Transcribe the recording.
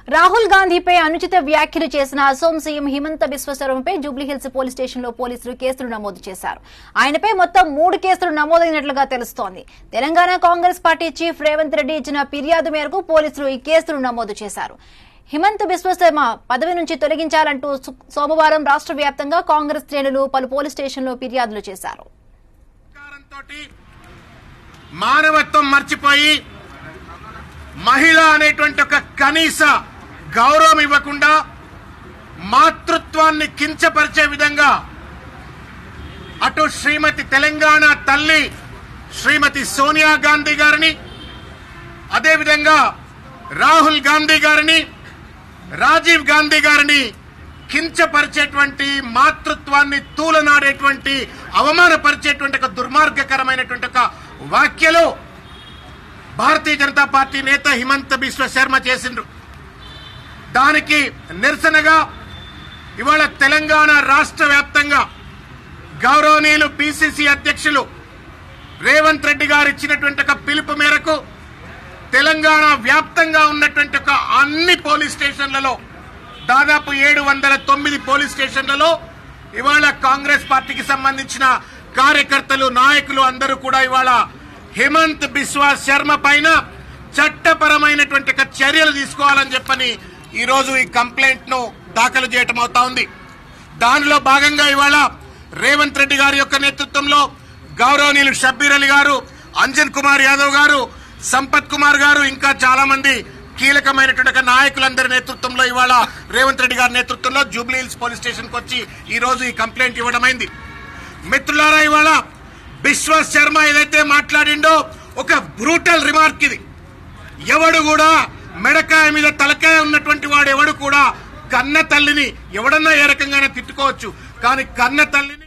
రాహుల్ గాంధీపై అనుచిత వ్యాఖ్యలు చేసిన అసోం సీఎం హిమంత బిశ్వశర్మపై జూబ్లీహిల్స్ పోలీస్ స్టేషన్ లో పోలీసులు కేసులు నమోదు చేశారు ఆయనపై మొత్తం మూడు కేసులు నమోదైనట్లుగా తెలుస్తోంది తెలంగాణ కాంగ్రెస్ పార్టీ చీఫ్ రేవంత్ రెడ్డి ఇచ్చిన ఫిర్యాదు మేరకు పోలీసులు ఈ కేసులు నమోదు చేశారు హిమంత్ బిశ్వశర్మ పదవి నుంచి తొలగించాలంటూ సు- సోమవారం రాష్ట్ర వ్యాప్తంగా కాంగ్రెస్ శ్రేణులు పలు పోలీస్ స్టేషన్లో ఫిర్యాదులు చేశారు అధికారంతోటి మానవత్వం మర్చిపోయి మహిళ అనేటువంటి ఒక కనీస గౌరవం ఇవ్వకుండా మాతృత్వాన్ని కించపరిచే విధంగా అటు శ్రీమతి తెలంగాణ తల్లి శ్రీమతి సోనియా గాంధీ గారిని అదేవిధంగా రాహుల్ గాంధీ గారిని రాజీవ్ గాంధీ గారిని కించపరిచేటువంటి మాతృత్వాన్ని తూలనాడేటువంటి అవమానపరిచేటువంటి ఒక దుర్మార్గకరమైనటువంటి ఒక వ్యాఖ్యలు భారతీయ జనతా పార్టీ నేత హిమంత బిశ్వ శర్మ చేసిండ్రు దానికి నిరసనగా ఇవాళ తెలంగాణ రాష్ట్ర వ్యాప్తంగా గౌరవనీయులు పిసిసి అధ్యక్షులు రేవంత్ రెడ్డి గారు ఇచ్చినటువంటి ఒక పిలుపు మేరకు తెలంగాణ వ్యాప్తంగా ఉన్నటువంటి ఒక అన్ని పోలీస్ స్టేషన్లలో దాదాపు ఏడు వందల తొమ్మిది పోలీస్ స్టేషన్లలో ఇవాళ కాంగ్రెస్ పార్టీకి సంబంధించిన కార్యకర్తలు నాయకులు అందరూ కూడా ఇవాళ హిమంత్ బిశ్వా శర్మ పైన చట్టపరమైనటువంటి ఒక చర్యలు తీసుకోవాలని చెప్పని ఈ రోజు ఈ కంప్లైంట్ ను దాఖలు చేయటం అవుతా ఉంది దానిలో భాగంగా ఇవాళ రేవంత్ రెడ్డి గారి యొక్క నేతృత్వంలో గౌరవనీయులు షబ్బీర్ అలీ గారు అంజన్ కుమార్ యాదవ్ గారు సంపత్ కుమార్ గారు ఇంకా చాలా మంది కీలకమైనటువంటి ఒక నాయకులందరి నేతృత్వంలో ఇవాళ రేవంత్ రెడ్డి గారి నేతృత్వంలో జూబ్లీ హిల్స్ పోలీస్ స్టేషన్ కు వచ్చి ఈ రోజు ఈ కంప్లైంట్ ఇవ్వడమైంది మిత్రులారా ఇవాళ బిశ్వాస్ శర్మ ఏదైతే మాట్లాడిండో ఒక బ్రూటల్ రిమార్క్ ఇది ఎవడు కూడా మెడకాయ మీద తలకాయ ఉన్నటువంటి వాడు ఎవడు కూడా కన్న తల్లిని ఎవడన్నా ఏ రకంగానే తిట్టుకోవచ్చు కానీ కన్న తల్లిని